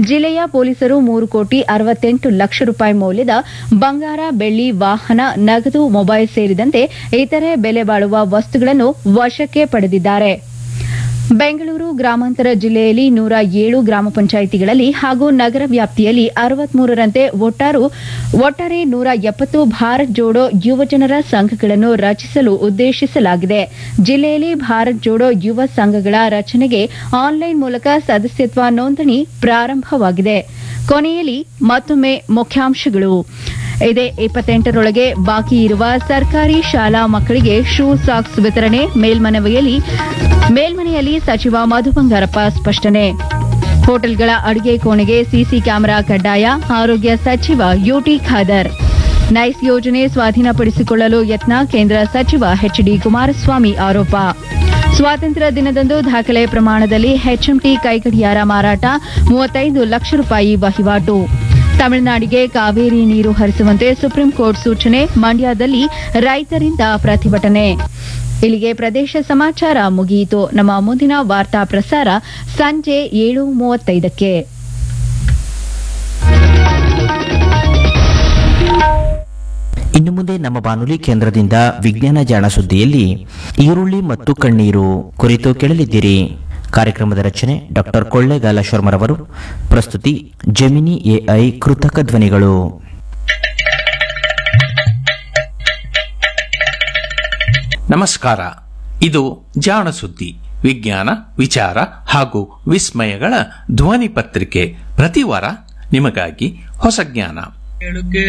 ಜಿಲ್ಲೆಯ ಪೊಲೀಸರು ಮೂರು ಕೋಟಿ ಅರವತ್ತೆಂಟು ಲಕ್ಷ ರೂಪಾಯಿ ಮೌಲ್ಯದ ಬಂಗಾರ ಬೆಳ್ಳಿ ವಾಹನ ನಗದು ಮೊಬೈಲ್ ಸೇರಿದಂತೆ ಇತರೆ ಬೆಲೆ ಬಾಳುವ ವಸ್ತುಗಳನ್ನು ವಶಕ್ಕೆ ಪಡೆದಿದ್ದಾರೆ ಬೆಂಗಳೂರು ಗ್ರಾಮಾಂತರ ಜಿಲ್ಲೆಯಲ್ಲಿ ನೂರ ಏಳು ಗ್ರಾಮ ಪಂಚಾಯಿತಿಗಳಲ್ಲಿ ಹಾಗೂ ನಗರ ವ್ಯಾಪ್ತಿಯಲ್ಲಿ ಅರವತ್ಮೂರರಂತೆ ಒಟ್ಟಾರು ಒಟ್ಟಾರೆ ನೂರ ಎಪ್ಪತ್ತು ಭಾರತ್ ಜೋಡೋ ಯುವಜನರ ಸಂಘಗಳನ್ನು ರಚಿಸಲು ಉದ್ದೇಶಿಸಲಾಗಿದೆ ಜಿಲ್ಲೆಯಲ್ಲಿ ಭಾರತ್ ಜೋಡೋ ಯುವ ಸಂಘಗಳ ರಚನೆಗೆ ಆನ್ಲೈನ್ ಮೂಲಕ ಸದಸ್ಯತ್ವ ನೋಂದಣಿ ಪ್ರಾರಂಭವಾಗಿದೆ ಕೊನೆಯಲ್ಲಿ ಮತ್ತೊಮ್ಮೆ ಮುಖ್ಯಾಂಶಗಳು ಇದೇ ಇಪ್ಪತ್ತೆಂಟರೊಳಗೆ ಬಾಕಿ ಇರುವ ಸರ್ಕಾರಿ ಶಾಲಾ ಮಕ್ಕಳಿಗೆ ಶೂ ಸಾಕ್ಸ್ ವಿತರಣೆ ಮೇಲ್ಮನವಿಯಲ್ಲಿ ಮೇಲ್ಮನೆಯಲ್ಲಿ ಸಚಿವ ಮಧು ಬಂಗಾರಪ್ಪ ಸ್ಪಷ್ಟನೆ ಹೋಟೆಲ್ಗಳ ಅಡುಗೆ ಕೋಣೆಗೆ ಸಿಸಿ ಕ್ಯಾಮೆರಾ ಕಡ್ಡಾಯ ಆರೋಗ್ಯ ಸಚಿವ ಯುಟಿ ಖಾದರ್ ನೈಸ್ ಯೋಜನೆ ಸ್ವಾಧೀನಪಡಿಸಿಕೊಳ್ಳಲು ಯತ್ನ ಕೇಂದ್ರ ಸಚಿವ ಎಚ್ಡಿ ಕುಮಾರಸ್ವಾಮಿ ಆರೋಪ ಸ್ವಾತಂತ್ರ್ಯ ದಿನದಂದು ದಾಖಲೆ ಪ್ರಮಾಣದಲ್ಲಿ ಎಚ್ಎಂಟಿ ಕೈಗಡಿಯಾರ ಮಾರಾಟ ಮೂವತ್ತೈದು ಲಕ್ಷ ರೂಪಾಯಿ ವಹಿವಾಟು ತಮಿಳುನಾಡಿಗೆ ಕಾವೇರಿ ನೀರು ಹರಿಸುವಂತೆ ಸುಪ್ರೀಂ ಕೋರ್ಟ್ ಸೂಚನೆ ಮಂಡ್ಯದಲ್ಲಿ ರೈತರಿಂದ ಪ್ರತಿಭಟನೆ ಇಲ್ಲಿಗೆ ಪ್ರದೇಶ ಸಮಾಚಾರ ಮುಗಿಯಿತು ನಮ್ಮ ಮುಂದಿನ ವಾರ್ತಾ ಪ್ರಸಾರ ಸಂಜೆ ಏಳು ಮೂವತ್ತೈದಕ್ಕೆ ಇನ್ನು ಮುಂದೆ ನಮ್ಮ ಬಾನುಲಿ ಕೇಂದ್ರದಿಂದ ವಿಜ್ಞಾನ ಜಾಣ ಸುದ್ದಿಯಲ್ಲಿ ಈರುಳ್ಳಿ ಮತ್ತು ಕಣ್ಣೀರು ಕುರಿತು ಕೇಳಲಿದ್ದೀರಿ ಕಾರ್ಯಕ್ರಮದ ರಚನೆ ಡಾಕ್ಟರ್ ಕೊಳ್ಳೇಗಾಲ ಶರ್ಮರವರು ಪ್ರಸ್ತುತಿ ಜಮಿನಿ ಎಐ ಕೃತಕ ಧ್ವನಿಗಳು ನಮಸ್ಕಾರ ಇದು ಜಾಣ ಸುದ್ದಿ ವಿಜ್ಞಾನ ವಿಚಾರ ಹಾಗೂ ವಿಸ್ಮಯಗಳ ಧ್ವನಿ ಪತ್ರಿಕೆ ಪ್ರತಿ ವಾರ ನಿಮಗಾಗಿ ಹೊಸ ಜ್ಞಾನ ಕೇಳುಕ್ಕೆ